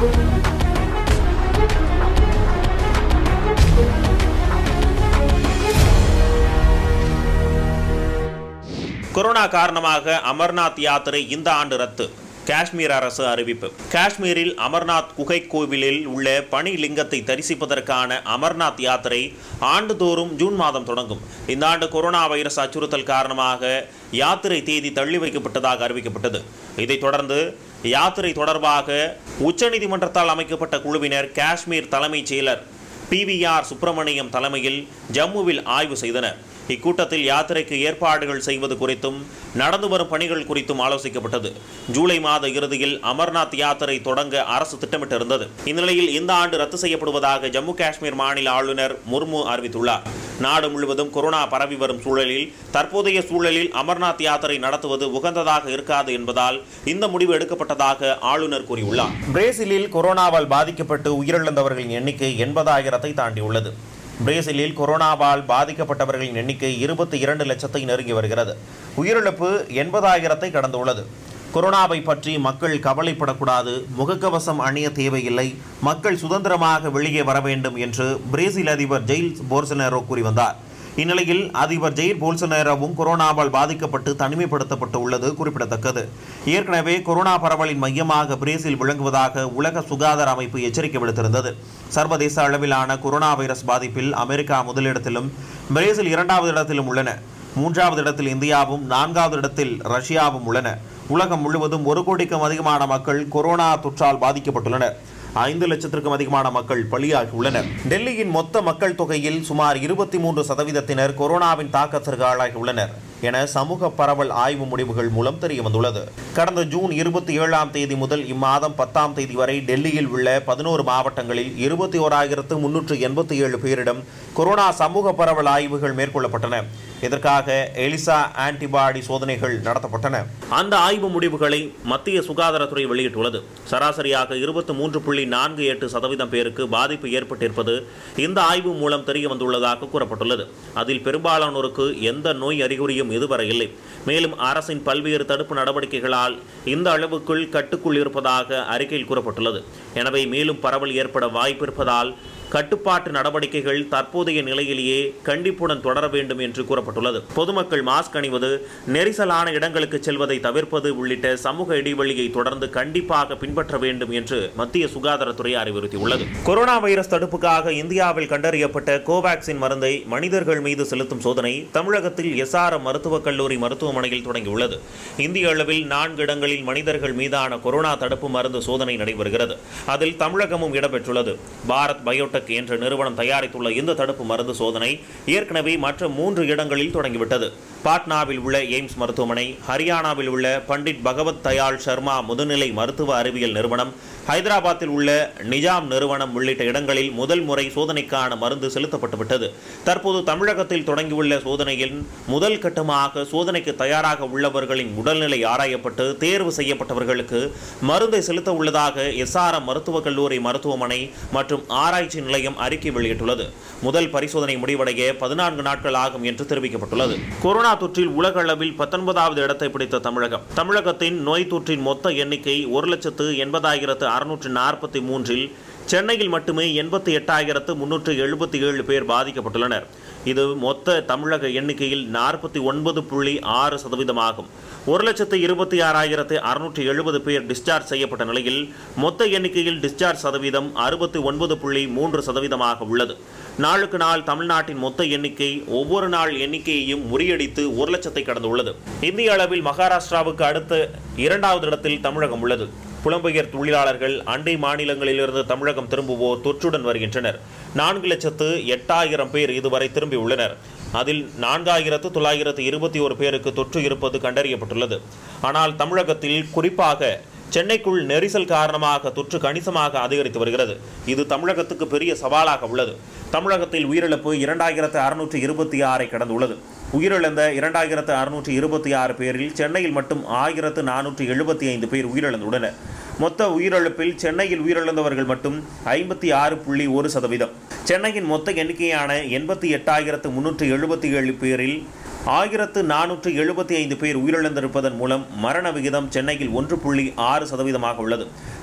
corona காரணமாக அமர்நாத் யாத்திரை இந்த ஆண்டு ரத்து காஷ்மீர் அரசு அறிவிப்பு காஷ்மீரில் அமர்நாத் குகை கோவிலில் உள்ள பனி லிங்கத்தை தரிசிப்பதற்கான அமர்நாத் யாத்திரை ஆண்டுதோறும் ஜூன் மாதம் தொடங்கும் இந்த ஆண்டு கொரோனா வைரஸ் அச்சுறுத்தல் காரணமாக யாத்திரை தேதி தள்ளி வைக்கப்பட்டதாக அறிவிக்கப்பட்டது இதைத் தொடர்ந்து யாத்திரை தொடர்பாக உச்சநீதிமன்றத்தால் அமைக்கப்பட்ட குழுவினர் காஷ்மீர் தலைமைச் செயலர் பிவிஆர் சுப்பிரமணியம் தலைமையில் ஜம்முவில் ஆய்வு செய்தனர் இக்கூட்டத்தில் யாத்திரைக்கு ஏற்பாடுகள் செய்வது குறித்தும் நடந்து வரும் பணிகள் குறித்தும் ஆலோசிக்கப்பட்டது ஜூலை மாத இறுதியில் அமர்நாத் யாத்திரை தொடங்க அரசு திட்டமிட்டிருந்தது இந்நிலையில் இந்த ஆண்டு ரத்து செய்யப்படுவதாக ஜம்மு காஷ்மீர் மாநில ஆளுநர் முர்மு அறிவித்துள்ளார் நாடு முழுவதும் கொரோனா பரவி வரும் சூழலில் தற்போதைய சூழலில் அமர்நாத் யாத்திரை நடத்துவது உகந்ததாக இருக்காது என்பதால் இந்த முடிவு எடுக்கப்பட்டதாக ஆளுநர் கூறியுள்ளார் பிரேசிலில் கொரோனாவால் பாதிக்கப்பட்டு உயிரிழந்தவர்களின் எண்ணிக்கை எண்பதாயிரத்தை தாண்டியுள்ளது பிரேசிலில் கொரோனாவால் பாதிக்கப்பட்டவர்களின் எண்ணிக்கை இருபத்தி இரண்டு லட்சத்தை நெருங்கி வருகிறது உயிரிழப்பு எண்பதாயிரத்தை கடந்துள்ளது கொரோனாவை பற்றி மக்கள் கவலைப்படக்கூடாது முகக்கவசம் அணிய தேவையில்லை மக்கள் சுதந்திரமாக வெளியே வர வேண்டும் என்று பிரேசில் அதிபர் ஜெயில் போல்சனேரோ கூறி வந்தார் இந்நிலையில் அதிபர் ஜெயிர் போல்சனேரோவும் கொரோனாவால் பாதிக்கப்பட்டு தனிமைப்படுத்தப்பட்டு உள்ளது குறிப்பிடத்தக்கது ஏற்கனவே கொரோனா பரவலின் மையமாக பிரேசில் விளங்குவதாக உலக சுகாதார அமைப்பு எச்சரிக்கை விடுத்திருந்தது சர்வதேச அளவிலான கொரோனா வைரஸ் பாதிப்பில் அமெரிக்கா முதலிடத்திலும் பிரேசில் இரண்டாவது இடத்திலும் உள்ளன மூன்றாவது இடத்தில் இந்தியாவும் நான்காவது இடத்தில் ரஷ்யாவும் உள்ளன உலகம் முழுவதும் ஒரு கோடிக்கும் அதிகமான மக்கள் கொரோனா தொற்றால் பாதிக்கப்பட்டுள்ளனர் ஐந்து லட்சத்திற்கும் அதிகமான மக்கள் பலியாகி உள்ளனர் டெல்லியின் மொத்த மக்கள் தொகையில் சுமார் இருபத்தி மூன்று சதவீதத்தினர் கொரோனாவின் தாக்கத்திற்கு ஆளாகி உள்ளனர் என சமூக பரவல் ஆய்வு முடிவுகள் மூலம் தெரிய வந்துள்ளது கடந்த ஜூன் இருபத்தி ஏழாம் தேதி முதல் இம்மாதம் பத்தாம் தேதி வரை டெல்லியில் உள்ள பதினோரு மாவட்டங்களில் இருபத்தி ஓராயிரத்து முன்னூற்று எண்பத்தி ஏழு பேரிடம் கொரோனா சமூக பரவல் ஆய்வுகள் மேற்கொள்ளப்பட்டன இதற்காக எலிசா ஆன்டிபாடி சோதனைகள் நடத்தப்பட்டன அந்த ஆய்வு முடிவுகளை மத்திய சுகாதாரத்துறை வெளியிட்டுள்ளது சராசரியாக இருபத்தி மூன்று புள்ளி நான்கு எட்டு சதவீதம் பேருக்கு பாதிப்பு ஏற்பட்டிருப்பது இந்த ஆய்வு மூலம் தெரிய வந்துள்ளதாக கூறப்பட்டுள்ளது அதில் பெரும்பாலானோருக்கு எந்த நோய் அறிகுறியும் இதுவரை இல்லை மேலும் அரசின் பல்வேறு தடுப்பு நடவடிக்கைகளால் இந்த அளவுக்குள் கட்டுக்குள் இருப்பதாக அறிக்கையில் கூறப்பட்டுள்ளது எனவே மேலும் பரவல் ஏற்பட வாய்ப்பிருப்பதால் கட்டுப்பாட்டு நடவடிக்கைகள் தற்போதைய நிலையிலேயே கண்டிப்புடன் தொடர வேண்டும் என்று கூறப்பட்டுள்ளது பொதுமக்கள் மாஸ்க் அணிவது நெரிசலான இடங்களுக்கு செல்வதை தவிர்ப்பது உள்ளிட்ட சமூக இடைவெளியை தொடர்ந்து கண்டிப்பாக பின்பற்ற வேண்டும் என்று மத்திய சுகாதாரத்துறை அறிவுறுத்தியுள்ளது கொரோனா வைரஸ் தடுப்புக்காக இந்தியாவில் கண்டறியப்பட்ட கோவாக்சின் மருந்தை மனிதர்கள் மீது செலுத்தும் சோதனை தமிழகத்தில் எஸ்ஆர்எம் மருத்துவக் கல்லூரி மருத்துவமனையில் தொடங்கியுள்ளது இந்திய அளவில் நான்கு இடங்களில் மனிதர்கள் மீதான கொரோனா தடுப்பு மருந்து சோதனை நடைபெறுகிறது அதில் தமிழகமும் இடம்பெற்றுள்ளது பாரத் பயோடெக் என்ற நிறுவனம் தயாரித்துள்ள இந்த தடுப்பு மருந்து சோதனை ஏற்கனவே மற்ற மூன்று இடங்களில் தொடங்கிவிட்டது பாட்னாவில் உள்ள எய்ம்ஸ் மருத்துவமனை ஹரியானாவில் உள்ள பண்டிட் பகவத் தயாள் சர்மா முதுநிலை மருத்துவ அறிவியல் நிறுவனம் ஹைதராபாத்தில் உள்ள நிஜாம் நிறுவனம் உள்ளிட்ட இடங்களில் முதல் முறை சோதனைக்கான மருந்து செலுத்தப்பட்டுவிட்டது தற்போது தமிழகத்தில் தொடங்கியுள்ள சோதனையின் முதல் கட்டமாக சோதனைக்கு தயாராக உள்ளவர்களின் உடல்நிலை ஆராயப்பட்டு தேர்வு செய்யப்பட்டவர்களுக்கு மருந்தை செலுத்த உள்ளதாக எஸ்ஆர்எம் மருத்துவக் கல்லூரி மருத்துவமனை மற்றும் ஆராய்ச்சி நிலையம் அறிக்கை வெளியிட்டுள்ளது முதல் பரிசோதனை முடிவடைய பதினான்கு நாட்கள் ஆகும் என்று தெரிவிக்கப்பட்டுள்ளது கொரோனா தொற்றில் உலக அளவில் பத்தொன்பதாவது இடத்தை பிடித்த தமிழகம் தமிழகத்தின் நோய் தொற்றின் மொத்த எண்ணிக்கை ஒரு லட்சத்து எண்பதாயிரத்து அறுநூற்று நாற்பத்தி மூன்றில் சென்னையில் மட்டுமே எண்பத்தி எட்டாயிரத்து முன்னூற்று எழுபத்தி ஏழு பேர் பாதிக்கப்பட்டுள்ளனர் இது மொத்த தமிழக எண்ணிக்கையில் நாற்பத்தி ஒன்பது புள்ளி ஆறு சதவீதமாகும் ஒரு லட்சத்து இருபத்தி ஆறாயிரத்து அறுநூற்றி எழுபது பேர் டிஸ்சார்ஜ் செய்யப்பட்ட நிலையில் மொத்த எண்ணிக்கையில் டிஸ்சார்ஜ் சதவீதம் அறுபத்தி ஒன்பது புள்ளி மூன்று சதவீதமாக உள்ளது நாளுக்கு நாள் தமிழ்நாட்டின் மொத்த எண்ணிக்கை ஒவ்வொரு நாள் எண்ணிக்கையையும் முறியடித்து ஒரு லட்சத்தை கடந்துள்ளது இந்திய அளவில் மகாராஷ்டிராவுக்கு அடுத்த இரண்டாவது இடத்தில் தமிழகம் உள்ளது புலம்பெயர் தொழிலாளர்கள் அண்டை மாநிலங்களிலிருந்து தமிழகம் திரும்புவோர் தொற்றுடன் வருகின்றனர் நான்கு லட்சத்து எட்டாயிரம் பேர் இதுவரை திரும்பியுள்ளனர் அதில் நான்காயிரத்து தொள்ளாயிரத்து இருபத்தி ஒரு பேருக்கு தொற்று இருப்பது கண்டறியப்பட்டுள்ளது ஆனால் தமிழகத்தில் குறிப்பாக சென்னைக்குள் நெரிசல் காரணமாக தொற்று கணிசமாக அதிகரித்து வருகிறது இது தமிழகத்துக்கு பெரிய சவாலாக உள்ளது தமிழகத்தில் உயிரிழப்பு இரண்டாயிரத்து அறுநூற்று இருபத்தி ஆறை கடந்துள்ளது உயிரிழந்த இரண்டாயிரத்து அறுநூற்று இருபத்தி ஆறு பேரில் சென்னையில் மட்டும் ஆயிரத்து நானூற்று எழுபத்தி ஐந்து பேர் உயிரிழந்துள்ளனர் மொத்த உயிரிழப்பில் சென்னையில் உயிரிழந்தவர்கள் மட்டும் ஐம்பத்தி ஆறு புள்ளி ஒரு சதவீதம் சென்னையின் மொத்த எண்ணிக்கையான எண்பத்தி எட்டாயிரத்து முன்னூற்று எழுபத்தி ஏழு பேரில் ஆயிரத்து நானூற்று எழுபத்தி ஐந்து பேர் உயிரிழந்திருப்பதன் மூலம் மரண விகிதம் சென்னையில் ஒன்று புள்ளி ஆறு சதவீதமாக உள்ளது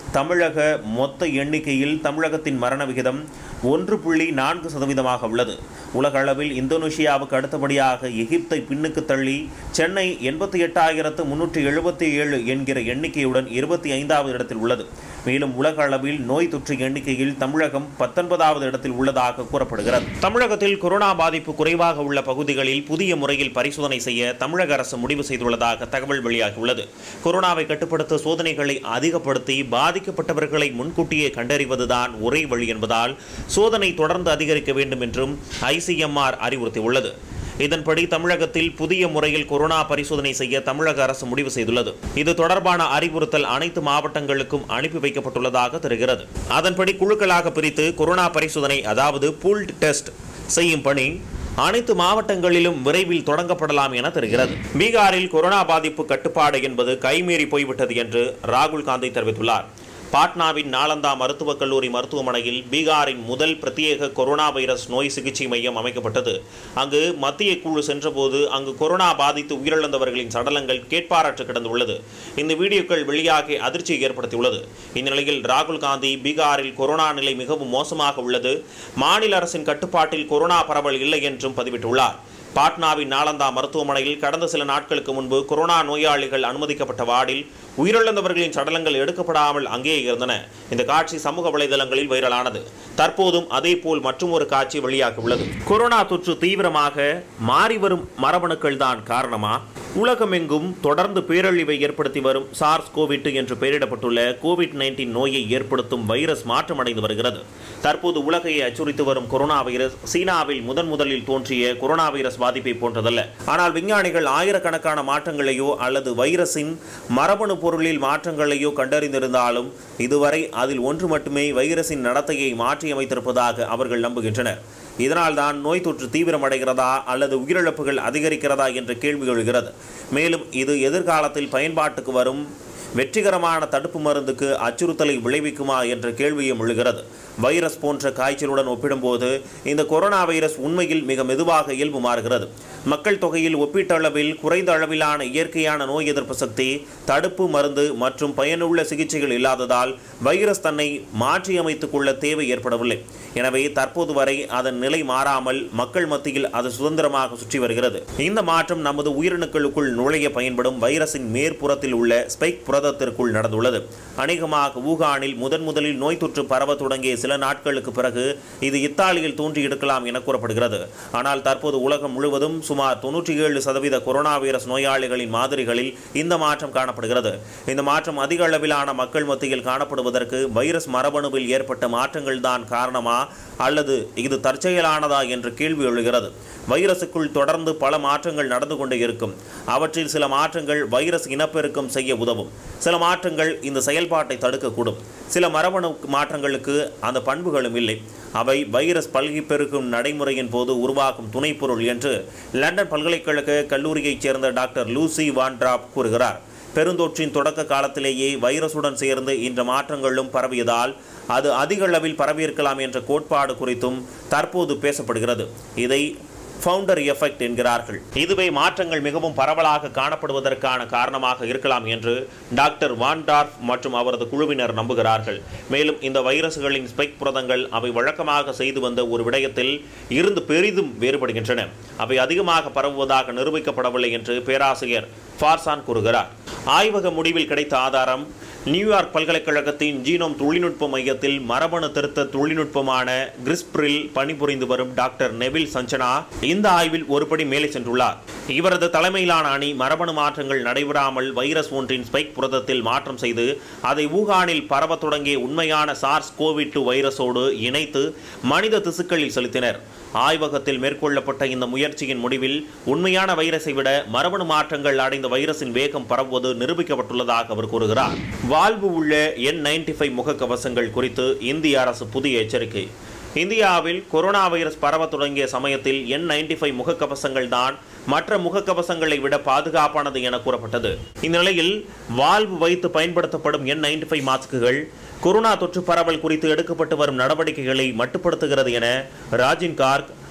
தமிழக மொத்த எண்ணிக்கையில் தமிழகத்தின் மரண விகிதம் ஒன்று புள்ளி நான்கு சதவீதமாக உள்ளது உலக அளவில் இந்தோனேஷியாவுக்கு அடுத்தபடியாக எகிப்தை பின்னுக்கு தள்ளி சென்னை எண்பத்தி எட்டாயிரத்து முன்னூற்றி எழுபத்தி ஏழு என்கிற எண்ணிக்கையுடன் இருபத்தி ஐந்தாவது இடத்தில் உள்ளது மேலும் உலக அளவில் நோய் தொற்று எண்ணிக்கையில் தமிழகம் பத்தொன்பதாவது இடத்தில் உள்ளதாக கூறப்படுகிறது தமிழகத்தில் கொரோனா பாதிப்பு குறைவாக உள்ள பகுதிகளில் புதிய முறையில் பரிசோதனை செய்ய தமிழக அரசு முடிவு செய்துள்ளதாக தகவல் வெளியாகியுள்ளது கொரோனாவை கட்டுப்படுத்த சோதனைகளை அதிகப்படுத்தி பாதிக்கப்பட்டவர்களை முன்கூட்டியே கண்டறிவதுதான் ஒரே வழி என்பதால் சோதனை தொடர்ந்து அதிகரிக்க வேண்டும் என்றும் ஐசிஎம்ஆர் அறிவுறுத்தியுள்ளது இதன்படி தமிழகத்தில் புதிய முறையில் கொரோனா பரிசோதனை செய்ய தமிழக அரசு முடிவு செய்துள்ளது இது தொடர்பான அறிவுறுத்தல் அனைத்து மாவட்டங்களுக்கும் அனுப்பி வைக்கப்பட்டுள்ளதாக தெரிகிறது அதன்படி குழுக்களாக பிரித்து கொரோனா பரிசோதனை அதாவது பூல்ட் டெஸ்ட் செய்யும் பணி அனைத்து மாவட்டங்களிலும் விரைவில் தொடங்கப்படலாம் என தெரிகிறது பீகாரில் கொரோனா பாதிப்பு கட்டுப்பாடு என்பது கைமீறி போய்விட்டது என்று ராகுல் காந்தி தெரிவித்துள்ளார் பாட்னாவின் நாலந்தா மருத்துவக் கல்லூரி மருத்துவமனையில் பீகாரின் முதல் பிரத்யேக கொரோனா வைரஸ் நோய் சிகிச்சை மையம் அமைக்கப்பட்டது அங்கு மத்திய குழு சென்றபோது அங்கு கொரோனா பாதித்து உயிரிழந்தவர்களின் சடலங்கள் கேட்பாரற்று கிடந்துள்ளது இந்த வீடியோக்கள் வெளியாகி அதிர்ச்சியை ஏற்படுத்தியுள்ளது இந்நிலையில் ராகுல் காந்தி பீகாரில் கொரோனா நிலை மிகவும் மோசமாக உள்ளது மாநில அரசின் கட்டுப்பாட்டில் கொரோனா பரவல் இல்லை என்றும் பதிவிட்டுள்ளார் பாட்னாவின் நாலந்தா மருத்துவமனையில் கடந்த சில நாட்களுக்கு முன்பு கொரோனா நோயாளிகள் அனுமதிக்கப்பட்ட வார்டில் உயிரிழந்தவர்களின் சடலங்கள் எடுக்கப்படாமல் அங்கேயே இருந்தன இந்த காட்சி சமூக வலைதளங்களில் வைரலானது தற்போதும் அதேபோல் மற்றும் ஒரு காட்சி வெளியாகியுள்ளது கொரோனா தொற்று தீவிரமாக மாறிவரும் மரபணுக்கள் தான் காரணமா உலகமெங்கும் தொடர்ந்து பேரழிவை ஏற்படுத்தி வரும் சார்ஸ் கோவிட் என்று பெயரிடப்பட்டுள்ள கோவிட் நைன்டீன் நோயை ஏற்படுத்தும் வைரஸ் மாற்றமடைந்து வருகிறது தற்போது உலகையை அச்சுறுத்தி வரும் கொரோனா வைரஸ் சீனாவில் முதன் முதலில் தோன்றிய கொரோனா வைரஸ் பாதிப்பை போன்றதல்ல ஆனால் விஞ்ஞானிகள் ஆயிரக்கணக்கான மாற்றங்களையோ அல்லது வைரஸின் மரபணு பொருளில் மாற்றங்களையோ கண்டறிந்திருந்தாலும் இதுவரை அதில் ஒன்று மட்டுமே வைரஸின் நடத்தையை மாற்றியமைத்திருப்பதாக அவர்கள் நம்புகின்றனர் இதனால்தான் நோய் தொற்று தீவிரமடைகிறதா அல்லது உயிரிழப்புகள் அதிகரிக்கிறதா என்ற கேள்வி எழுகிறது மேலும் இது எதிர்காலத்தில் பயன்பாட்டுக்கு வரும் வெற்றிகரமான தடுப்பு மருந்துக்கு அச்சுறுத்தலை விளைவிக்குமா என்ற கேள்வியும் எழுகிறது வைரஸ் போன்ற காய்ச்சலுடன் ஒப்பிடும்போது இந்த கொரோனா வைரஸ் உண்மையில் மிக மெதுவாக இயல்பு மாறுகிறது மக்கள் தொகையில் ஒப்பீட்டளவில் குறைந்த அளவிலான இயற்கையான நோய் எதிர்ப்பு சக்தி தடுப்பு மருந்து மற்றும் பயனுள்ள சிகிச்சைகள் இல்லாததால் வைரஸ் தன்னை மாற்றியமைத்துக் கொள்ள தேவை ஏற்படவில்லை எனவே தற்போது வரை அதன் நிலை மாறாமல் மக்கள் மத்தியில் அது சுதந்திரமாக சுற்றி வருகிறது இந்த மாற்றம் நமது உயிரணுக்களுக்குள் நுழைய பயன்படும் வைரஸின் மேற்புறத்தில் உள்ள ஸ்பைக் புரதத்திற்குள் நடந்துள்ளது அநேகமாக ஊகானில் முதன் முதலில் நோய் தொற்று பரவ தொடங்கிய சில நாட்களுக்கு பிறகு இது இத்தாலியில் தோன்றி இருக்கலாம் என கூறப்படுகிறது ஆனால் தற்போது உலகம் முழுவதும் சுமார் தொன்னூற்றி ஏழு சதவீத கொரோனா வைரஸ் நோயாளிகளின் மாதிரிகளில் இந்த மாற்றம் காணப்படுகிறது இந்த மாற்றம் அதிக அளவிலான மக்கள் மத்தியில் காணப்படுவதற்கு வைரஸ் மரபணுவில் ஏற்பட்ட மாற்றங்கள் தான் காரணமா அல்லது இது தற்செயலானதா என்ற கேள்வி எழுகிறது வைரஸுக்குள் தொடர்ந்து பல மாற்றங்கள் நடந்து கொண்டே இருக்கும் அவற்றில் சில மாற்றங்கள் வைரஸ் இனப்பெருக்கம் செய்ய உதவும் சில மாற்றங்கள் இந்த செயல்பாட்டை தடுக்கக்கூடும் சில மரபணு மாற்றங்களுக்கு அந்த பண்புகளும் இல்லை அவை வைரஸ் பல்கி பெருக்கும் நடைமுறையின் போது உருவாகும் துணைப்பொருள் என்று லண்டன் பல்கலைக்கழக கல்லூரியைச் சேர்ந்த டாக்டர் லூசி வான்ட்ராப் கூறுகிறார் பெருந்தொற்றின் தொடக்க காலத்திலேயே வைரசுடன் சேர்ந்து இந்த மாற்றங்களும் பரவியதால் அது அதிக அளவில் பரவியிருக்கலாம் என்ற கோட்பாடு குறித்தும் தற்போது பேசப்படுகிறது இதை ஃபவுண்டர் எஃபெக்ட் என்கிறார்கள் இதுவே மாற்றங்கள் மிகவும் பரவலாக காணப்படுவதற்கான காரணமாக இருக்கலாம் என்று டாக்டர் வான்டார்ஃப் மற்றும் அவரது குழுவினர் நம்புகிறார்கள் மேலும் இந்த வைரஸ்களின் ஸ்பைக் புரதங்கள் அவை வழக்கமாக செய்து வந்த ஒரு விடயத்தில் இருந்து பெரிதும் வேறுபடுகின்றன அவை அதிகமாக பரவுவதாக நிரூபிக்கப்படவில்லை என்று பேராசிரியர் ஃபார்சான் கூறுகிறார் ஆய்வக முடிவில் கிடைத்த ஆதாரம் நியூயார்க் பல்கலைக்கழகத்தின் ஜீனோம் தொழில்நுட்ப மையத்தில் மரபணு திருத்த தொழில்நுட்பமான கிறிஸ்பிரில் பணிபுரிந்து வரும் டாக்டர் நெவில் சஞ்சனா இந்த ஆய்வில் ஒருபடி மேலே சென்றுள்ளார் இவரது தலைமையிலான அணி மரபணு மாற்றங்கள் நடைபெறாமல் வைரஸ் ஒன்றின் ஸ்பைக் புரதத்தில் மாற்றம் செய்து அதை ஊகானில் பரவத் தொடங்கிய உண்மையான சார்ஸ் கோவிட் டூ வைரஸோடு இணைத்து மனித திசுக்களில் செலுத்தினர் ஆய்வகத்தில் மேற்கொள்ளப்பட்ட இந்த முயற்சியின் முடிவில் உண்மையான வைரஸை விட மரபணு மாற்றங்கள் அடைந்த வைரஸின் வேகம் பரவுவது நிரூபிக்கப்பட்டுள்ளதாக அவர் கூறுகிறார் வாழ்வு உள்ள என் நைன்டி ஃபைவ் முகக்கவசங்கள் குறித்து இந்திய அரசு புதிய எச்சரிக்கை இந்தியாவில் கொரோனா வைரஸ் பரவத் தொடங்கிய சமயத்தில் என் நைன்டி ஃபைவ் முகக்கவசங்கள் தான் மற்ற முகக்கவசங்களை விட பாதுகாப்பானது என கூறப்பட்டது இந்நிலையில் வால்வு வைத்து பயன்படுத்தப்படும் என் நைன்டி ஃபைவ் மாஸ்குகள் கொரோனா தொற்று பரவல் குறித்து எடுக்கப்பட்டு வரும் நடவடிக்கைகளை மட்டுப்படுத்துகிறது என ராஜின் கார்க்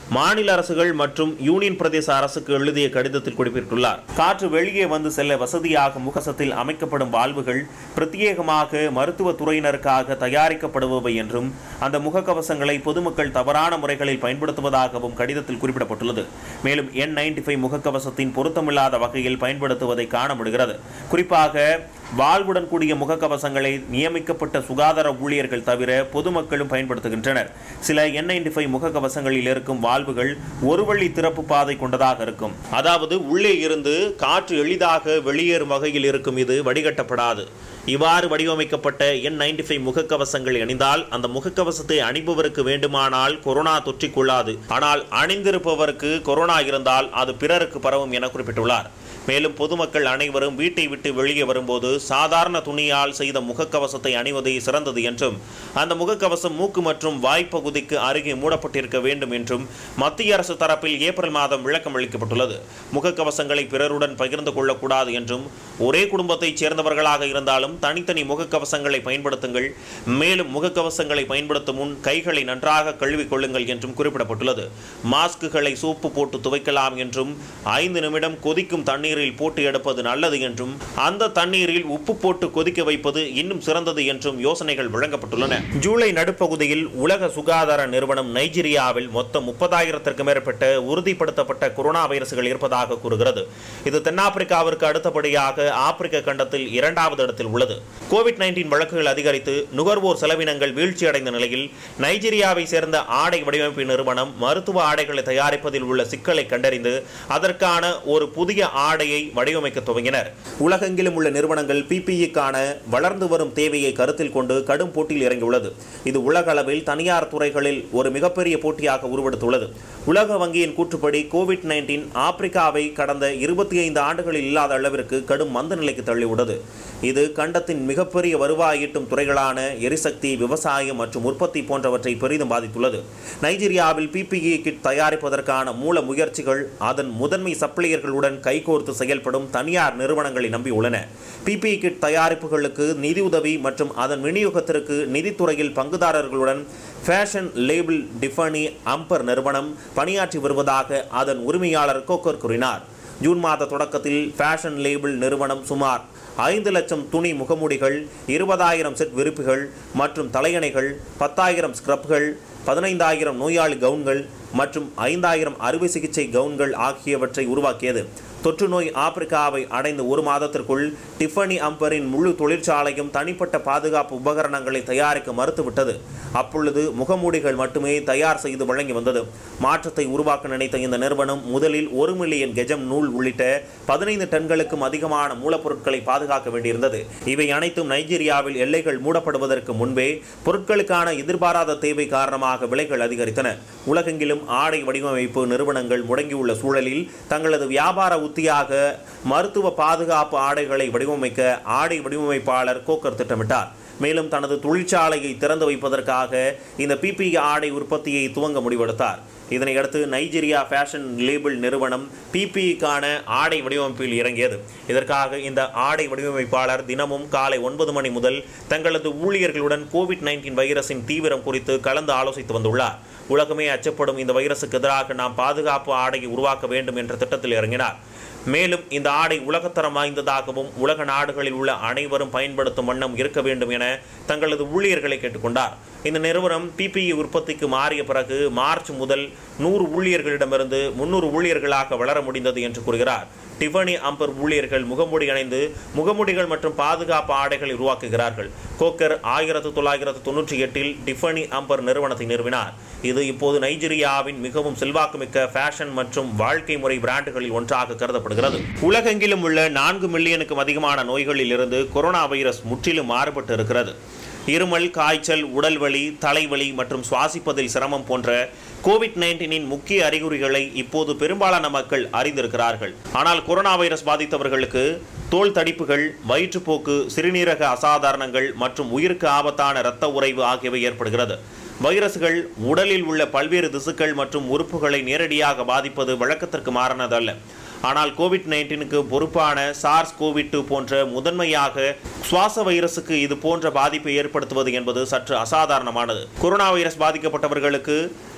மாநில அரசுகள் மற்றும் யூனியன் பிரதேச அரசுக்கு எழுதிய கடிதத்தில் குறிப்பிட்டுள்ளார் காற்று வெளியே வந்து செல்ல வசதியாக முகசத்தில் அமைக்கப்படும் வால்வுகள் பிரத்யேகமாக மருத்துவ துறையினருக்காக தயாரிக்கப்படுபவை என்றும் அந்த முகக்கவசங்களை பொதுமக்கள் தவறான முறைகளில் பயன்படுத்துவதாகவும் கடிதத்தில் குறிப்பிடப்பட்டுள்ளது மேலும் என் நைன்டி ஃபைவ் முகக்கவசத்தின் பொருத்தமில்லாத வகையில் பயன்படுத்துவதை காண முடிகிறது குறிப்பாக வாழ்வுடன் கூடிய முகக்கவசங்களை நியமிக்கப்பட்ட சுகாதார ஊழியர்கள் தவிர பொதுமக்களும் பயன்படுத்துகின்றனர் சில என் நைன்டி ஃபைவ் முகக்கவசங்களில் இருக்கும் வால்வுகள் ஒரு வழி திறப்பு பாதை கொண்டதாக இருக்கும் அதாவது உள்ளே இருந்து காற்று எளிதாக வெளியேறும் வகையில் இருக்கும் இது வடிகட்டப்படாது இவ்வாறு வடிவமைக்கப்பட்ட என் நைன்டி ஃபைவ் முகக்கவசங்கள் அணிந்தால் அந்த முகக்கவசத்தை அணிபவருக்கு வேண்டுமானால் கொரோனா தொற்றிக்கொள்ளாது ஆனால் அணிந்திருப்பவருக்கு கொரோனா இருந்தால் அது பிறருக்கு பரவும் என குறிப்பிட்டுள்ளார் மேலும் பொதுமக்கள் அனைவரும் வீட்டை விட்டு வெளியே வரும்போது சாதாரண துணியால் செய்த முகக்கவசத்தை அணிவதே சிறந்தது என்றும் அந்த முகக்கவசம் மூக்கு மற்றும் வாய்ப்பகுதிக்கு அருகே மூடப்பட்டிருக்க வேண்டும் என்றும் மத்திய அரசு தரப்பில் ஏப்ரல் மாதம் விளக்கம் அளிக்கப்பட்டுள்ளது முகக்கவசங்களை பிறருடன் பகிர்ந்து கொள்ளக்கூடாது என்றும் ஒரே குடும்பத்தைச் சேர்ந்தவர்களாக இருந்தாலும் தனித்தனி முகக்கவசங்களை பயன்படுத்துங்கள் மேலும் முகக்கவசங்களை பயன்படுத்தும் முன் கைகளை நன்றாக கழுவிக் கொள்ளுங்கள் என்றும் குறிப்பிடப்பட்டுள்ளது மாஸ்குகளை சோப்பு போட்டு துவைக்கலாம் என்றும் ஐந்து நிமிடம் கொதிக்கும் தண்ணீரில் போட்டு எடுப்பது நல்லது என்றும் அந்த தண்ணீரில் உப்பு போட்டு கொதிக்க வைப்பது இன்னும் சிறந்தது என்றும் யோசனைகள் வழங்கப்பட்டுள்ளன ஜூலை நடுப்பகுதியில் உலக சுகாதார நிறுவனம் நைஜீரியாவில் மொத்தம் முப்பதாயிரத்திற்கு மேற்பட்ட உறுதிப்படுத்தப்பட்ட கொரோனா வைரசுகள் இருப்பதாக கூறுகிறது இது தென்னாப்பிரிக்காவிற்கு அடுத்தபடியாக ஆப்பிரிக்க கண்டத்தில் இரண்டாவது இடத்தில் உள்ளது கோவிட் நைன்டீன் வழக்குகள் அதிகரித்து நுகர்வோர் செலவினங்கள் வீழ்ச்சியடைந்த நிலையில் நைஜீரியாவை சேர்ந்த ஆடை வடிவமைப்பு நிறுவனம் மருத்துவ ஆடைகளை தயாரிப்பதில் உள்ள சிக்கலை கண்டறிந்து அதற்கான ஒரு புதிய ஆடையை வடிவமைக்க துவங்கினர் உலகெங்கிலும் உள்ள நிறுவனங்கள் பிபிஇக்கான வளர்ந்து வரும் தேவையை கருத்தில் கொண்டு கடும் போட்டியில் இறங்கியுள்ளது இது உலக அளவில் தனியார் துறைகளில் ஒரு மிகப்பெரிய போட்டியாக உருவெடுத்துள்ளது உலக வங்கியின் கூற்றுப்படி கோவிட் நைன்டீன் ஆப்பிரிக்காவை கடந்த இருபத்தி ஐந்து ஆண்டுகளில் இல்லாத அளவிற்கு கடும் மந்த நிலைக்கு தள்ளியுள்ளது இது கண்டத்தின் மிகப்பெரிய வருவாய் ஈட்டும் துறைகளான எரிசக்தி விவசாயம் மற்றும் உற்பத்தி போன்றவற்றை பெரிதும் பாதித்துள்ளது நைஜீரியாவில் பிபிஇ கிட் தயாரிப்பதற்கான மூல முயற்சிகள் அதன் முதன்மை சப்ளையர்களுடன் கைகோர்த்து செயல்படும் தனியார் நிறுவனங்களை நம்பியுள்ளன பிபிஇ கிட் தயாரிப்புகளுக்கு நிதியுதவி மற்றும் அதன் விநியோகத்திற்கு நிதித்துறையில் பங்குதாரர்களுடன் ஃபேஷன் லேபிள் டிஃபனி அம்பர் நிறுவனம் பணியாற்றி வருவதாக அதன் உரிமையாளர் கோக்கர் கூறினார் ஜூன் மாத தொடக்கத்தில் ஃபேஷன் லேபிள் நிறுவனம் சுமார் ஐந்து லட்சம் துணி முகமூடிகள் இருபதாயிரம் செட் விரிப்புகள் மற்றும் தலையணைகள் பத்தாயிரம் ஸ்க்ரப்கள் பதினைந்தாயிரம் நோயாளி கவுன்கள் மற்றும் ஐந்தாயிரம் அறுவை சிகிச்சை கவுன்கள் ஆகியவற்றை உருவாக்கியது தொற்று நோய் ஆப்பிரிக்காவை அடைந்த ஒரு மாதத்திற்குள் டிஃபனி அம்பரின் முழு தொழிற்சாலையும் தனிப்பட்ட பாதுகாப்பு உபகரணங்களை தயாரிக்க மறுத்துவிட்டது அப்பொழுது முகமூடிகள் மட்டுமே தயார் செய்து வழங்கி வந்தது மாற்றத்தை உருவாக்க நினைத்த இந்த நிறுவனம் முதலில் ஒரு மில்லியன் கெஜம் நூல் உள்ளிட்ட பதினைந்து டன்களுக்கும் அதிகமான மூலப்பொருட்களை பாதுகாக்க வேண்டியிருந்தது இவை அனைத்தும் நைஜீரியாவில் எல்லைகள் மூடப்படுவதற்கு முன்பே பொருட்களுக்கான எதிர்பாராத தேவை காரணமாக விலைகள் அதிகரித்தன உலகெங்கிலும் ஆடை வடிவமைப்பு நிறுவனங்கள் முடங்கியுள்ள சூழலில் தங்களது வியாபார உத்தியாக மருத்துவ பாதுகாப்பு ஆடைகளை வடிவமைக்க ஆடை வடிவமைப்பாளர் கோக்கர் திட்டமிட்டார் மேலும் தனது தொழிற்சாலையை திறந்து வைப்பதற்காக இந்த பிபி ஆடை உற்பத்தியை துவங்க முடிவெடுத்தார் இதனையடுத்து நைஜீரியா ஃபேஷன் லேபிள் நிறுவனம் பிபிஇக்கான ஆடை வடிவமைப்பில் இறங்கியது இதற்காக இந்த ஆடை வடிவமைப்பாளர் தினமும் காலை ஒன்பது மணி முதல் தங்களது ஊழியர்களுடன் கோவிட் நைன்டீன் வைரஸின் தீவிரம் குறித்து கலந்து ஆலோசித்து வந்துள்ளார் உலகமே அச்சப்படும் இந்த வைரசுக்கு எதிராக நாம் பாதுகாப்பு ஆடையை உருவாக்க வேண்டும் என்ற திட்டத்தில் இறங்கினார் மேலும் இந்த ஆடை உலகத்தரம் வாய்ந்ததாகவும் உலக நாடுகளில் உள்ள அனைவரும் பயன்படுத்தும் வண்ணம் இருக்க வேண்டும் என தங்களது ஊழியர்களை கேட்டுக்கொண்டார் இந்த நிறுவனம் பிபிஇ உற்பத்திக்கு மாறிய பிறகு மார்ச் முதல் நூறு ஊழியர்களிடமிருந்து முன்னூறு ஊழியர்களாக வளர முடிந்தது என்று கூறுகிறார் டிஃபனி அம்பர் ஊழியர்கள் முகமூடி அணிந்து முகமூடிகள் மற்றும் பாதுகாப்பு ஆடைகளை உருவாக்குகிறார்கள் கோக்கர் ஆயிரத்து தொள்ளாயிரத்து தொன்னூற்றி எட்டில் டிஃபனி அம்பர் நிறுவனத்தை நிறுவினார் இது இப்போது நைஜீரியாவின் மிகவும் செல்வாக்குமிக்க ஃபேஷன் மற்றும் வாழ்க்கை முறை பிராண்டுகளில் ஒன்றாக கருதப்படுகிறது உலகெங்கிலும் உள்ள நான்கு மில்லியனுக்கும் அதிகமான நோய்களில் இருந்து கொரோனா வைரஸ் முற்றிலும் மாறுபட்டு இருக்கிறது இருமல் காய்ச்சல் உடல்வலி தலைவலி மற்றும் சுவாசிப்பதில் சிரமம் போன்ற கோவிட் நைன்டீனின் முக்கிய அறிகுறிகளை இப்போது பெரும்பாலான மக்கள் அறிந்திருக்கிறார்கள் ஆனால் கொரோனா வைரஸ் பாதித்தவர்களுக்கு தோல் தடிப்புகள் வயிற்றுப்போக்கு சிறுநீரக அசாதாரணங்கள் மற்றும் உயிருக்கு ஆபத்தான இரத்த உறைவு ஆகியவை ஏற்படுகிறது வைரஸ்கள் உடலில் உள்ள பல்வேறு திசுக்கள் மற்றும் உறுப்புகளை நேரடியாக பாதிப்பது வழக்கத்திற்கு மாறானதல்ல ஆனால் கோவிட் நைன்டீனுக்கு பொறுப்பான சார்ஸ் கோவிட் டூ போன்ற முதன்மையாக சுவாச வைரசுக்கு இது போன்ற பாதிப்பை ஏற்படுத்துவது என்பது சற்று அசாதாரணமானது கொரோனா வைரஸ் பாதிக்கப்பட்டவர்களுக்கு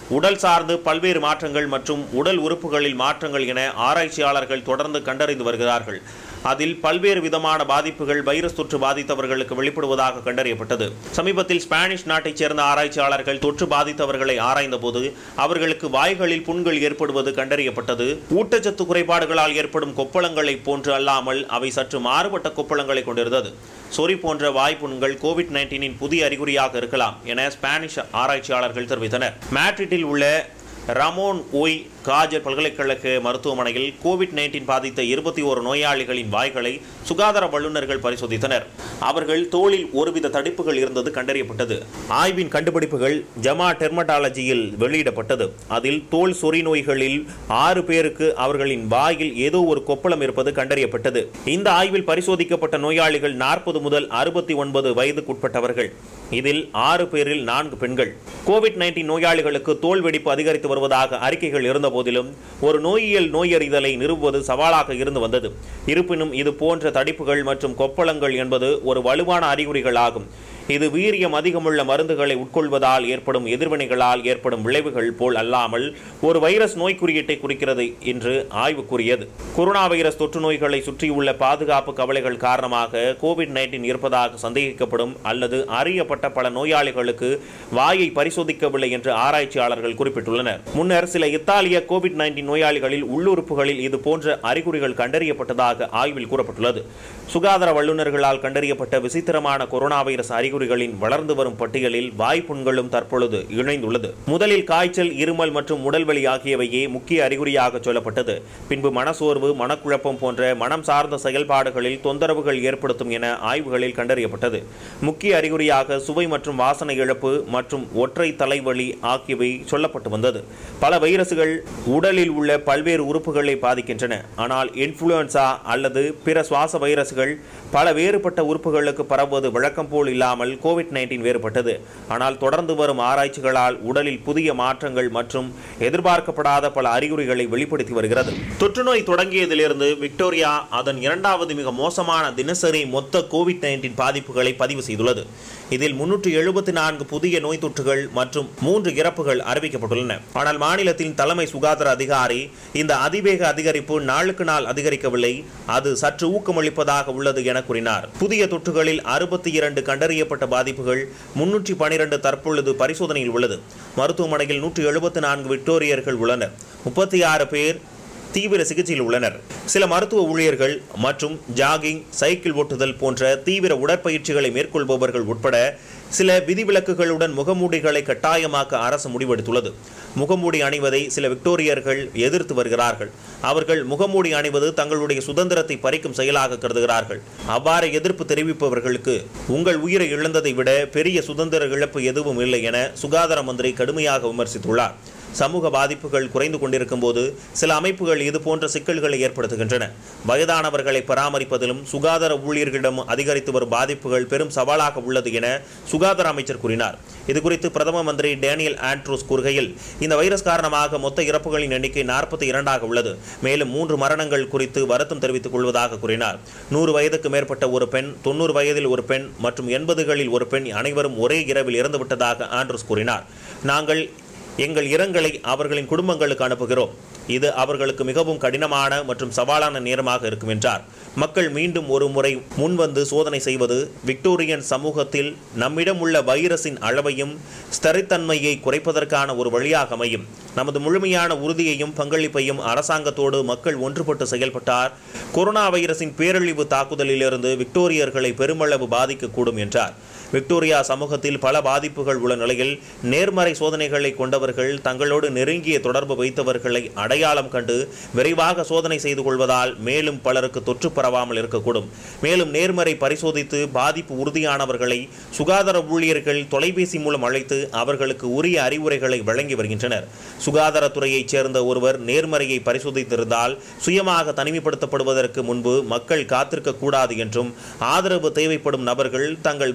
உடல் சார்ந்து பல்வேறு மாற்றங்கள் மற்றும் உடல் உறுப்புகளில் மாற்றங்கள் என ஆராய்ச்சியாளர்கள் தொடர்ந்து கண்டறிந்து வருகிறார்கள் அதில் பல்வேறு விதமான பாதிப்புகள் வைரஸ் தொற்று பாதித்தவர்களுக்கு வெளிப்படுவதாக கண்டறியப்பட்டது சமீபத்தில் ஸ்பானிஷ் நாட்டைச் சேர்ந்த ஆராய்ச்சியாளர்கள் தொற்று பாதித்தவர்களை ஆராய்ந்தபோது அவர்களுக்கு வாய்களில் புண்கள் ஏற்படுவது கண்டறியப்பட்டது ஊட்டச்சத்து குறைபாடுகளால் ஏற்படும் கொப்பளங்களை போன்று அல்லாமல் அவை சற்று மாறுபட்ட கொப்பளங்களை கொண்டிருந்தது சொறி போன்ற வாய்ப்புண்கள் கோவிட் நைன்டீனின் புதிய அறிகுறியாக இருக்கலாம் என ஸ்பானிஷ் ஆராய்ச்சியாளர்கள் தெரிவித்தனர் மேட்ரிட்டில் உள்ள ரமோன் ஓய் காஜர் பல்கலைக்கழக மருத்துவமனையில் கோவிட் நைன்டீன் பாதித்த இருபத்தி ஓரு நோயாளிகளின் வாய்களை சுகாதார வல்லுநர்கள் பரிசோதித்தனர் அவர்கள் தோளில் ஒருவித தடிப்புகள் இருந்தது கண்டறியப்பட்டது ஆய்வின் கண்டுபிடிப்புகள் ஜமா டெர்மட்டாலஜியில் வெளியிடப்பட்டது அதில் தோல் சொறி நோய்களில் ஆறு பேருக்கு அவர்களின் வாயில் ஏதோ ஒரு கொப்பளம் இருப்பது கண்டறியப்பட்டது இந்த ஆய்வில் பரிசோதிக்கப்பட்ட நோயாளிகள் நாற்பது முதல் அறுபத்தி ஒன்பது வயதுக்குட்பட்டவர்கள் இதில் ஆறு பேரில் நான்கு பெண்கள் கோவிட் நைன்டீன் நோயாளிகளுக்கு தோல் வெடிப்பு அதிகரித்து வருவதாக அறிக்கைகள் இருந்த போதிலும் ஒரு நோயியல் நோயறிதலை நிறுவுவது சவாலாக இருந்து வந்தது இருப்பினும் இது போன்ற தடிப்புகள் மற்றும் கொப்பளங்கள் என்பது ஒரு வலுவான அறிகுறிகள் ஆகும் இது வீரியம் அதிகமுள்ள மருந்துகளை உட்கொள்வதால் ஏற்படும் எதிர்வினைகளால் ஏற்படும் விளைவுகள் போல் அல்லாமல் ஒரு வைரஸ் நோய் குறியீட்டை குறிக்கிறது என்று ஆய்வு கூறியது கொரோனா வைரஸ் தொற்று நோய்களை சுற்றியுள்ள பாதுகாப்பு கவலைகள் காரணமாக கோவிட் நைன்டீன் இருப்பதாக சந்தேகிக்கப்படும் அல்லது அறியப்பட்ட பல நோயாளிகளுக்கு வாயை பரிசோதிக்கவில்லை என்று ஆராய்ச்சியாளர்கள் குறிப்பிட்டுள்ளனர் முன்னர் சில இத்தாலிய கோவிட் நைன்டீன் நோயாளிகளில் உள்ளுறுப்புகளில் இது போன்ற அறிகுறிகள் கண்டறியப்பட்டதாக ஆய்வில் கூறப்பட்டுள்ளது சுகாதார வல்லுநர்களால் கண்டறியப்பட்ட விசித்திரமான கொரோனா வைரஸ் அறிகுறிகளின் வளர்ந்து வரும் பட்டியலில் வாய்ப்புண்களும் தற்பொழுது இணைந்துள்ளது முதலில் காய்ச்சல் இருமல் மற்றும் உடல்வலி ஆகியவையே முக்கிய அறிகுறியாக சொல்லப்பட்டது பின்பு மனசோர்வு மனக்குழப்பம் போன்ற மனம் சார்ந்த செயல்பாடுகளில் தொந்தரவுகள் ஏற்படுத்தும் என ஆய்வுகளில் கண்டறியப்பட்டது முக்கிய அறிகுறியாக சுவை மற்றும் வாசனை இழப்பு மற்றும் ஒற்றை தலைவலி ஆகியவை சொல்லப்பட்டு வந்தது பல வைரசுகள் உடலில் உள்ள பல்வேறு உறுப்புகளை பாதிக்கின்றன ஆனால் இன்ஃப்ளூயன்சா அல்லது பிற சுவாச வைரசுகள் பல வேறுபட்ட உறுப்புகளுக்கு பரவுவது வழக்கம் போல் இல்லாமல் கோவிட் நைன்டீன் வேறுபட்டது ஆனால் தொடர்ந்து வரும் ஆராய்ச்சிகளால் உடலில் புதிய மாற்றங்கள் மற்றும் எதிர்பார்க்கப்படாத பல அறிகுறிகளை வெளிப்படுத்தி வருகிறது தொற்றுநோய் தொடங்கியதிலிருந்து விக்டோரியா அதன் இரண்டாவது மிக மோசமான தினசரி மொத்த கோவிட் நைன்டீன் பாதிப்புகளை பதிவு செய்துள்ளது இதில் முன்னூற்று எழுபத்தி நான்கு புதிய நோய் தொற்றுகள் மற்றும் மூன்று இறப்புகள் அறிவிக்கப்பட்டுள்ளன ஆனால் மாநிலத்தின் தலைமை சுகாதார அதிகாரி இந்த அதிவேக அதிகரிப்பு நாளுக்கு நாள் அதிகரிக்கவில்லை அது சற்று ஊக்கமளிப்பதாக உள்ளது என கூறினார் புதிய தொற்றுகளில் அறுபத்தி இரண்டு கண்டறியப்பட்ட பாதிப்புகள் முன்னூற்றி பனிரெண்டு தற்பொழுது பரிசோதனையில் உள்ளது மருத்துவமனையில் நூற்றி எழுபத்தி நான்கு விக்டோரியர்கள் உள்ளனர் முப்பத்தி ஆறு பேர் தீவிர சிகிச்சையில் உள்ளனர் சில மருத்துவ ஊழியர்கள் மற்றும் ஜாகிங் சைக்கிள் ஓட்டுதல் போன்ற தீவிர உடற்பயிற்சிகளை மேற்கொள்பவர்கள் உட்பட சில விதிவிலக்குகளுடன் முகமூடிகளை கட்டாயமாக்க அரசு முடிவெடுத்துள்ளது முகமூடி அணிவதை சில விக்டோரியர்கள் எதிர்த்து வருகிறார்கள் அவர்கள் முகமூடி அணிவது தங்களுடைய சுதந்திரத்தை பறிக்கும் செயலாக கருதுகிறார்கள் அவ்வாறு எதிர்ப்பு தெரிவிப்பவர்களுக்கு உங்கள் உயிரை இழந்ததை விட பெரிய சுதந்திர இழப்பு எதுவும் இல்லை என சுகாதார மந்திரி கடுமையாக விமர்சித்துள்ளார் சமூக பாதிப்புகள் குறைந்து கொண்டிருக்கும் போது சில அமைப்புகள் இது போன்ற சிக்கல்களை ஏற்படுத்துகின்றன வயதானவர்களை பராமரிப்பதிலும் சுகாதார ஊழியர்களிடம் அதிகரித்து வரும் பாதிப்புகள் பெரும் சவாலாக உள்ளது என சுகாதார அமைச்சர் கூறினார் இதுகுறித்து பிரதம மந்திரி டேனியல் ஆண்ட்ரூஸ் கூறுகையில் இந்த வைரஸ் காரணமாக மொத்த இறப்புகளின் எண்ணிக்கை நாற்பத்தி இரண்டாக உள்ளது மேலும் மூன்று மரணங்கள் குறித்து வருத்தம் தெரிவித்துக் கொள்வதாக கூறினார் நூறு வயதுக்கு மேற்பட்ட ஒரு பெண் தொண்ணூறு வயதில் ஒரு பெண் மற்றும் எண்பதுகளில் ஒரு பெண் அனைவரும் ஒரே இரவில் இறந்துவிட்டதாக ஆண்ட்ரூஸ் கூறினார் நாங்கள் எங்கள் இரங்கலை அவர்களின் குடும்பங்களுக்கு அனுப்புகிறோம் இது அவர்களுக்கு மிகவும் கடினமான மற்றும் சவாலான நேரமாக இருக்கும் என்றார் மக்கள் மீண்டும் ஒரு முறை முன்வந்து சோதனை செய்வது விக்டோரியன் சமூகத்தில் நம்மிடம் உள்ள வைரஸின் அளவையும் ஸ்திரத்தன்மையை குறைப்பதற்கான ஒரு வழியாக அமையும் நமது முழுமையான உறுதியையும் பங்களிப்பையும் அரசாங்கத்தோடு மக்கள் ஒன்றுபட்டு செயல்பட்டார் கொரோனா வைரஸின் பேரழிவு தாக்குதலிலிருந்து விக்டோரியர்களை பெருமளவு பாதிக்கக்கூடும் என்றார் விக்டோரியா சமூகத்தில் பல பாதிப்புகள் உள்ள நிலையில் நேர்மறை சோதனைகளை கொண்டவர்கள் தங்களோடு நெருங்கிய தொடர்பு வைத்தவர்களை அடையாளம் கண்டு விரைவாக சோதனை செய்து கொள்வதால் மேலும் பலருக்கு தொற்று பரவாமல் இருக்கக்கூடும் மேலும் நேர்மறை பரிசோதித்து பாதிப்பு உறுதியானவர்களை சுகாதார ஊழியர்கள் தொலைபேசி மூலம் அழைத்து அவர்களுக்கு உரிய அறிவுரைகளை வழங்கி வருகின்றனர் சுகாதாரத்துறையைச் சேர்ந்த ஒருவர் நேர்மறையை பரிசோதித்திருந்தால் சுயமாக தனிமைப்படுத்தப்படுவதற்கு முன்பு மக்கள் காத்திருக்க கூடாது என்றும் ஆதரவு தேவைப்படும் நபர்கள் தங்கள் வீட்டை விட்டு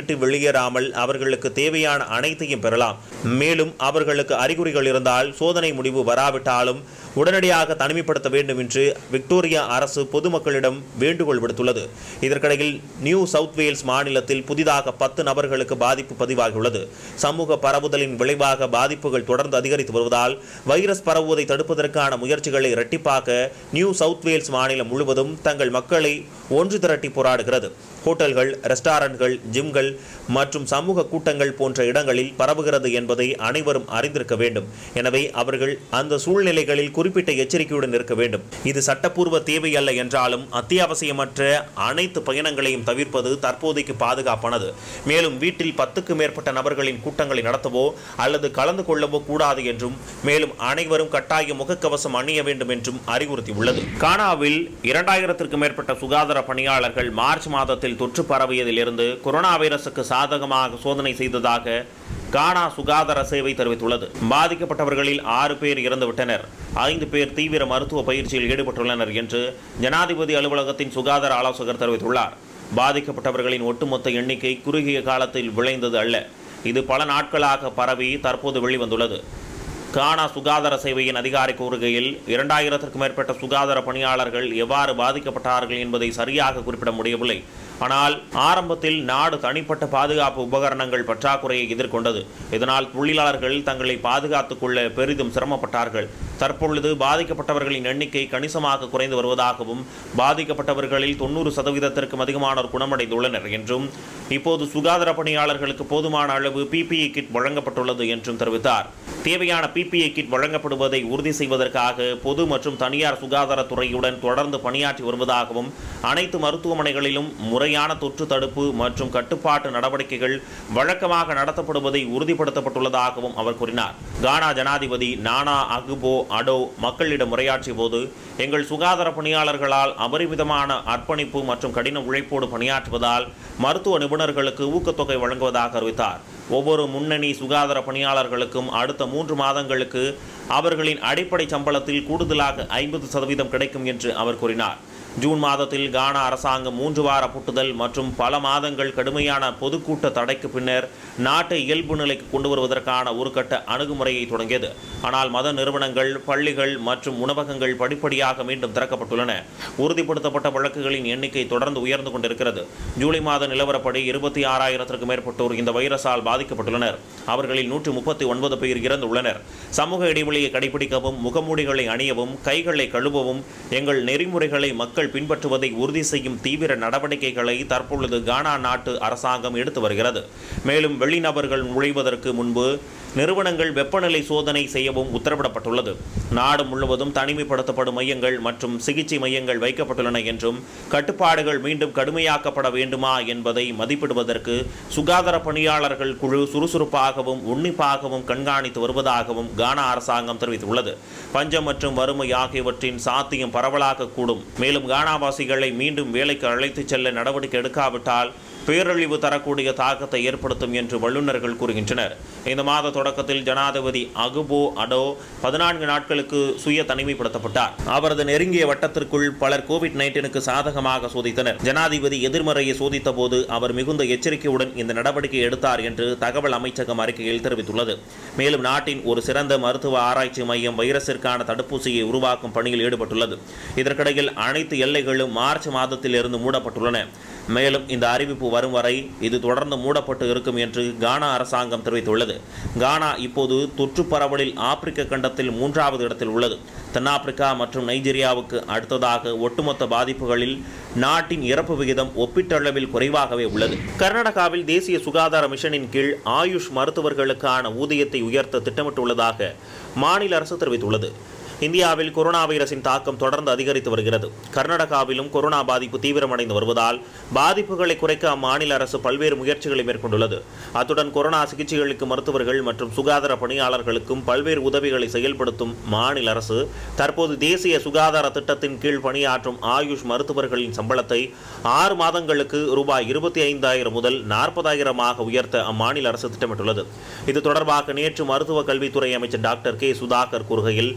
விட்டு வெளியேறாமல் அவர்களுக்கு தேவையான அனைத்தையும் பெறலாம் மேலும் அவர்களுக்கு அறிகுறிகள் இருந்தால் சோதனை முடிவு வராவிட்டாலும் உடனடியாக தனிமைப்படுத்த வேண்டும் என்று விக்டோரியா அரசு பொதுமக்களிடம் வேண்டுகோள் விடுத்துள்ளது இதற்கிடையில் நியூ சவுத் வேல்ஸ் மாநிலத்தில் புதிதாக பத்து நபர்களுக்கு பாதிப்பு பதிவாகியுள்ளது சமூக பரவுதலின் விளைவாக பாதிப்புகள் தொடர்ந்து அதிகரித்து வருவதால் வைரஸ் பரவுவதை தடுப்பதற்கான முயற்சிகளை இரட்டிப்பாக்க நியூ சவுத் வேல்ஸ் மாநிலம் முழுவதும் தங்கள் மக்களை ஒன்று திரட்டி போராடுகிறது ஹோட்டல்கள் ரெஸ்டாரண்ட்கள் ஜிம்கள் மற்றும் சமூக கூட்டங்கள் போன்ற இடங்களில் பரவுகிறது என்பதை அனைவரும் அறிந்திருக்க வேண்டும் எனவே அவர்கள் அந்த சூழ்நிலைகளில் குறிப்பிட்ட எச்சரிக்கையுடன் இருக்க வேண்டும் இது சட்டப்பூர்வ தேவை அல்ல என்றாலும் அத்தியாவசியமற்ற அனைத்து பயணங்களையும் தவிர்ப்பது தற்போதைக்கு பாதுகாப்பானது மேலும் வீட்டில் பத்துக்கு மேற்பட்ட நபர்களின் கூட்டங்களை நடத்தவோ அல்லது கலந்து கொள்ளவோ கூடாது என்றும் மேலும் அனைவரும் கட்டாய முகக்கவசம் அணிய வேண்டும் என்றும் அறிவுறுத்தியுள்ளது கானாவில் இரண்டாயிரத்திற்கும் மேற்பட்ட சுகாதார பணியாளர்கள் மார்ச் மாதத்தில் தொற்று பரவியதிலிருந்து கொரோனா வைரசுக்கு சாதகமாக சோதனை செய்ததாக கானா சுகாதார சேவை தெரிவித்துள்ளது பாதிக்கப்பட்டவர்களில் ஆறு பேர் இறந்துவிட்டனர் ஐந்து பேர் தீவிர மருத்துவ பயிற்சியில் ஈடுபட்டுள்ளனர் என்று ஜனாதிபதி அலுவலகத்தின் சுகாதார ஆலோசகர் தெரிவித்துள்ளார் பாதிக்கப்பட்டவர்களின் ஒட்டுமொத்த எண்ணிக்கை குறுகிய காலத்தில் விளைந்தது அல்ல இது பல நாட்களாக பரவி தற்போது வெளிவந்துள்ளது கானா சுகாதார சேவையின் அதிகாரி கூறுகையில் இரண்டாயிரத்திற்கும் மேற்பட்ட சுகாதார பணியாளர்கள் எவ்வாறு பாதிக்கப்பட்டார்கள் என்பதை சரியாக குறிப்பிட முடியவில்லை ஆனால் ஆரம்பத்தில் நாடு தனிப்பட்ட பாதுகாப்பு உபகரணங்கள் பற்றாக்குறையை எதிர்கொண்டது இதனால் தொழிலாளர்கள் தங்களை பாதுகாத்துக் கொள்ள பெரிதும் சிரமப்பட்டார்கள் தற்பொழுது பாதிக்கப்பட்டவர்களின் எண்ணிக்கை கணிசமாக குறைந்து வருவதாகவும் பாதிக்கப்பட்டவர்களில் தொண்ணூறு சதவீதத்திற்கும் அதிகமானோர் குணமடைந்துள்ளனர் என்றும் இப்போது சுகாதார பணியாளர்களுக்கு போதுமான அளவு பிபிஇ கிட் வழங்கப்பட்டுள்ளது என்றும் தெரிவித்தார் தேவையான பிபிஇ கிட் வழங்கப்படுவதை உறுதி செய்வதற்காக பொது மற்றும் தனியார் சுகாதாரத்துறையுடன் தொடர்ந்து பணியாற்றி வருவதாகவும் அனைத்து மருத்துவமனைகளிலும் முறையான தொற்று தடுப்பு மற்றும் கட்டுப்பாட்டு நடவடிக்கைகள் வழக்கமாக நடத்தப்படுவதை உறுதிப்படுத்தப்பட்டுள்ளதாகவும் அவர் கூறினார் கானா ஜனாதிபதி நானா அகுபோ அடோ மக்களிடம் உரையாற்றிய போது எங்கள் சுகாதார பணியாளர்களால் அபரிமிதமான அர்ப்பணிப்பு மற்றும் கடின உழைப்போடு பணியாற்றுவதால் மருத்துவ நிபுணர்களுக்கு ஊக்கத்தொகை வழங்குவதாக அறிவித்தார் ஒவ்வொரு முன்னணி சுகாதார பணியாளர்களுக்கும் அடுத்த மூன்று மாதங்களுக்கு அவர்களின் அடிப்படை சம்பளத்தில் கூடுதலாக ஐம்பது சதவீதம் கிடைக்கும் என்று அவர் கூறினார் ஜூன் மாதத்தில் கானா அரசாங்கம் மூன்று வார புட்டுதல் மற்றும் பல மாதங்கள் கடுமையான பொதுக்கூட்ட தடைக்கு பின்னர் நாட்டை இயல்பு நிலைக்கு கொண்டு வருவதற்கான ஒரு கட்ட அணுகுமுறையை தொடங்கியது ஆனால் மத நிறுவனங்கள் பள்ளிகள் மற்றும் உணவகங்கள் படிப்படியாக மீண்டும் திறக்கப்பட்டுள்ளன உறுதிப்படுத்தப்பட்ட வழக்குகளின் எண்ணிக்கை தொடர்ந்து உயர்ந்து கொண்டிருக்கிறது ஜூலை மாத நிலவரப்படி இருபத்தி ஆறாயிரத்திற்கும் மேற்பட்டோர் இந்த வைரஸால் பாதிக்கப்பட்டுள்ளனர் அவர்களில் நூற்று முப்பத்தி ஒன்பது பேர் இறந்துள்ளனர் சமூக இடைவெளியை கடைபிடிக்கவும் முகமூடிகளை அணியவும் கைகளை கழுவவும் எங்கள் நெறிமுறைகளை மக்கள் பின்பற்றுவதை உறுதி செய்யும் தீவிர நடவடிக்கைகளை தற்பொழுது கானா நாட்டு அரசாங்கம் எடுத்து வருகிறது மேலும் வெளிநபர்கள் நுழைவதற்கு முன்பு நிறுவனங்கள் வெப்பநிலை சோதனை செய்யவும் உத்தரவிடப்பட்டுள்ளது நாடு முழுவதும் தனிமைப்படுத்தப்படும் மையங்கள் மற்றும் சிகிச்சை மையங்கள் வைக்கப்பட்டுள்ளன என்றும் கட்டுப்பாடுகள் மீண்டும் கடுமையாக்கப்பட வேண்டுமா என்பதை மதிப்பிடுவதற்கு சுகாதார பணியாளர்கள் குழு சுறுசுறுப்பாகவும் உன்னிப்பாகவும் கண்காணித்து வருவதாகவும் கானா அரசாங்கம் தெரிவித்துள்ளது பஞ்சம் மற்றும் வறுமை ஆகியவற்றின் சாத்தியம் பரவலாக கூடும் மேலும் கானாவாசிகளை மீண்டும் வேலைக்கு அழைத்துச் செல்ல நடவடிக்கை எடுக்காவிட்டால் பேரழிவு தரக்கூடிய தாக்கத்தை ஏற்படுத்தும் என்று வல்லுநர்கள் கூறுகின்றனர் இந்த மாத தொடக்கத்தில் ஜனாதிபதி அகுபோ அடோ பதினான்கு நாட்களுக்கு சுய தனிமைப்படுத்தப்பட்டார் அவரது நெருங்கிய வட்டத்திற்குள் பலர் கோவிட் நைன்டீனுக்கு சாதகமாக சோதித்தனர் ஜனாதிபதி எதிர்மறையை சோதித்த போது அவர் மிகுந்த எச்சரிக்கையுடன் இந்த நடவடிக்கை எடுத்தார் என்று தகவல் அமைச்சகம் அறிக்கையில் தெரிவித்துள்ளது மேலும் நாட்டின் ஒரு சிறந்த மருத்துவ ஆராய்ச்சி மையம் வைரஸிற்கான தடுப்பூசியை உருவாக்கும் பணியில் ஈடுபட்டுள்ளது இதற்கிடையில் அனைத்து எல்லைகளும் மார்ச் மாதத்திலிருந்து மூடப்பட்டுள்ளன மேலும் இந்த அறிவிப்பு வரும் வரை இது தொடர்ந்து மூடப்பட்டு இருக்கும் என்று கானா அரசாங்கம் தெரிவித்துள்ளது கானா இப்போது தொற்று பரவலில் ஆப்பிரிக்க கண்டத்தில் மூன்றாவது இடத்தில் உள்ளது தென்னாப்பிரிக்கா மற்றும் நைஜீரியாவுக்கு அடுத்ததாக ஒட்டுமொத்த பாதிப்புகளில் நாட்டின் இறப்பு விகிதம் ஒப்பீட்டளவில் குறைவாகவே உள்ளது கர்நாடகாவில் தேசிய சுகாதார மிஷனின் கீழ் ஆயுஷ் மருத்துவர்களுக்கான ஊதியத்தை உயர்த்த திட்டமிட்டுள்ளதாக மாநில அரசு தெரிவித்துள்ளது இந்தியாவில் கொரோனா வைரஸின் தாக்கம் தொடர்ந்து அதிகரித்து வருகிறது கர்நாடகாவிலும் கொரோனா பாதிப்பு தீவிரமடைந்து வருவதால் பாதிப்புகளை குறைக்க அம்மாநில அரசு பல்வேறு முயற்சிகளை மேற்கொண்டுள்ளது அத்துடன் கொரோனா சிகிச்சைகளுக்கு மருத்துவர்கள் மற்றும் சுகாதார பணியாளர்களுக்கும் பல்வேறு உதவிகளை செயல்படுத்தும் மாநில அரசு தற்போது தேசிய சுகாதார திட்டத்தின் கீழ் பணியாற்றும் ஆயுஷ் மருத்துவர்களின் சம்பளத்தை ஆறு மாதங்களுக்கு ரூபாய் இருபத்தி ஐந்தாயிரம் முதல் நாற்பதாயிரமாக உயர்த்த அம்மாநில அரசு திட்டமிட்டுள்ளது இது தொடர்பாக நேற்று மருத்துவ கல்வித்துறை அமைச்சர் டாக்டர் கே சுதாகர் கூறுகையில் ஆரம்ப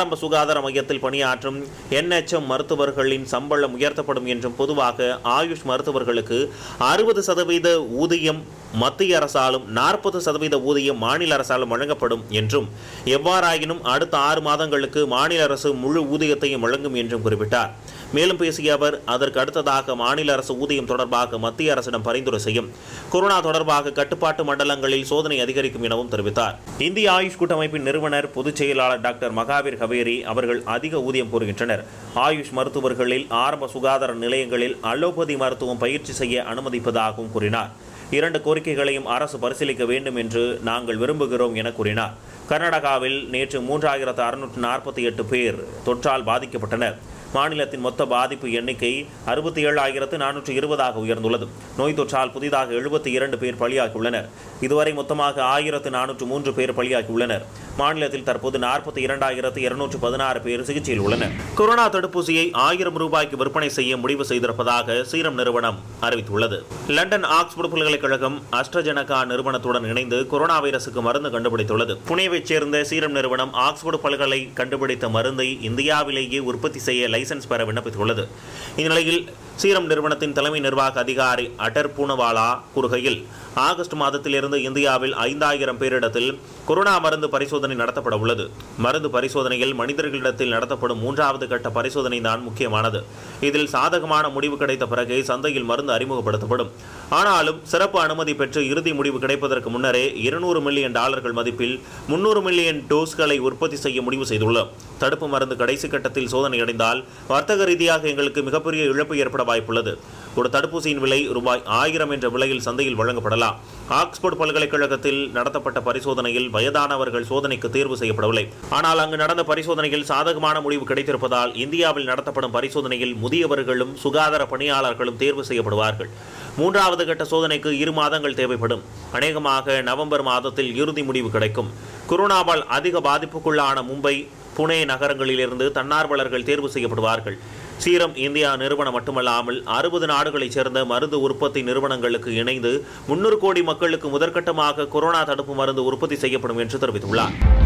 ஆரம்ப சுகாதார மையத்தில் பணியாற்றும் என்எச்எம் மருத்துவர்களின் சம்பளம் உயர்த்தப்படும் என்றும் பொதுவாக ஆயுஷ் மருத்துவர்களுக்கு அறுபது சதவீத ஊதியம் மத்திய அரசாலும் நாற்பது சதவீத ஊதியம் மாநில அரசாலும் வழங்கப்படும் என்றும் எவ்வாறாயினும் அடுத்த ஆறு மாதங்களுக்கு மாநில அரசு முழு ஊதியத்தையும் வழங்கும் என்றும் குறிப்பிட்டார் மேலும் பேசிய அவர் அதற்கு அடுத்ததாக மாநில அரசு ஊதியம் தொடர்பாக மத்திய அரசிடம் பரிந்துரை செய்யும் கொரோனா தொடர்பாக கட்டுப்பாட்டு மண்டலங்களில் சோதனை அதிகரிக்கும் எனவும் தெரிவித்தார் இந்திய ஆயுஷ் கூட்டமைப்பின் நிறுவனர் பொதுச் செயலாளர் டாக்டர் மகாவீர் கவேரி அவர்கள் அதிக ஊதியம் கோருகின்றனர் ஆயுஷ் மருத்துவர்களில் ஆரம்ப சுகாதார நிலையங்களில் அலோபதி மருத்துவம் பயிற்சி செய்ய அனுமதிப்பதாகவும் கூறினார் இரண்டு கோரிக்கைகளையும் அரசு பரிசீலிக்க வேண்டும் என்று நாங்கள் விரும்புகிறோம் என கூறினார் கர்நாடகாவில் நேற்று மூன்றாயிரத்து அறுநூற்று நாற்பத்தி எட்டு பேர் தொற்றால் பாதிக்கப்பட்டனர் மாநிலத்தின் மொத்த பாதிப்பு எண்ணிக்கை அறுபத்தி ஏழாயிரத்து நானூற்று இருபதாக உயர்ந்துள்ளது நோய் தொற்றால் புதிதாக எழுபத்தி இரண்டு பேர் பலியாகியுள்ளனர் இதுவரை மொத்தமாக ஆயிரத்து நானூற்று மூன்று பேர் பலியாகியுள்ளனர் மாநிலத்தில் தற்போது நாற்பத்தி இரண்டாயிரத்து இருநூற்று பதினாறு பேர் சிகிச்சையில் உள்ளனர் கொரோனா தடுப்பூசியை ஆயிரம் ரூபாய்க்கு விற்பனை செய்ய முடிவு செய்திருப்பதாக சீரம் நிறுவனம் அறிவித்துள்ளது லண்டன் ஆக்ஸ்போர்ட் பல்கலைக்கழகம் அஸ்ட்ரஜெனகா நிறுவனத்துடன் இணைந்து கொரோனா வைரசுக்கு மருந்து கண்டுபிடித்துள்ளது புனேவைச் சேர்ந்த சீரம் நிறுவனம் ஆக்ஸ்போர்ட் பல்கலை கண்டுபிடித்த மருந்தை இந்தியாவிலேயே உற்பத்தி செய்ய லைசன்ஸ் பெற விண்ணப்பித்துள்ளது இந்நிலையில் சீரம் நிறுவனத்தின் தலைமை நிர்வாக அதிகாரி அடர் பூனவாலா கூறுகையில் ஆகஸ்ட் மாதத்திலிருந்து இந்தியாவில் ஐந்தாயிரம் பேரிடத்தில் கொரோனா மருந்து பரிசோதனை நடத்தப்பட உள்ளது மருந்து பரிசோதனையில் மனிதர்களிடத்தில் நடத்தப்படும் மூன்றாவது கட்ட பரிசோதனை தான் முக்கியமானது இதில் சாதகமான முடிவு கிடைத்த பிறகே சந்தையில் மருந்து அறிமுகப்படுத்தப்படும் ஆனாலும் சிறப்பு அனுமதி பெற்று இறுதி முடிவு கிடைப்பதற்கு முன்னரே இருநூறு மில்லியன் டாலர்கள் மதிப்பில் முன்னூறு மில்லியன் டோஸ்களை உற்பத்தி செய்ய முடிவு செய்துள்ளோம் தடுப்பு மருந்து கடைசி கட்டத்தில் சோதனையடைந்தால் வர்த்தக ரீதியாக எங்களுக்கு மிகப்பெரிய இழப்பு ஏற்பட வாய்ப்புள்ளது ஒரு தடுப்பூசியின் விலை ரூபாய் ஆயிரம் என்ற விலையில் சந்தையில் வழங்கப்படலாம் ஆக்ஸ்போர்ட் பல்கலைக்கழகத்தில் நடத்தப்பட்ட பரிசோதனையில் வயதானவர்கள் சோதனைக்கு தேர்வு செய்யப்படவில்லை ஆனால் அங்கு நடந்த பரிசோதனையில் சாதகமான முடிவு கிடைத்திருப்பதால் இந்தியாவில் நடத்தப்படும் பரிசோதனையில் முதியவர்களும் சுகாதார பணியாளர்களும் தேர்வு செய்யப்படுவார்கள் மூன்றாவது கட்ட சோதனைக்கு இரு மாதங்கள் தேவைப்படும் அநேகமாக நவம்பர் மாதத்தில் இறுதி முடிவு கிடைக்கும் கொரோனாவால் அதிக பாதிப்புக்குள்ளான மும்பை புனே நகரங்களிலிருந்து தன்னார்வலர்கள் தேர்வு செய்யப்படுவார்கள் சீரம் இந்தியா நிறுவனம் மட்டுமல்லாமல் அறுபது நாடுகளைச் சேர்ந்த மருந்து உற்பத்தி நிறுவனங்களுக்கு இணைந்து முன்னூறு கோடி மக்களுக்கு முதற்கட்டமாக கொரோனா தடுப்பு மருந்து உற்பத்தி செய்யப்படும் என்று தெரிவித்துள்ளார்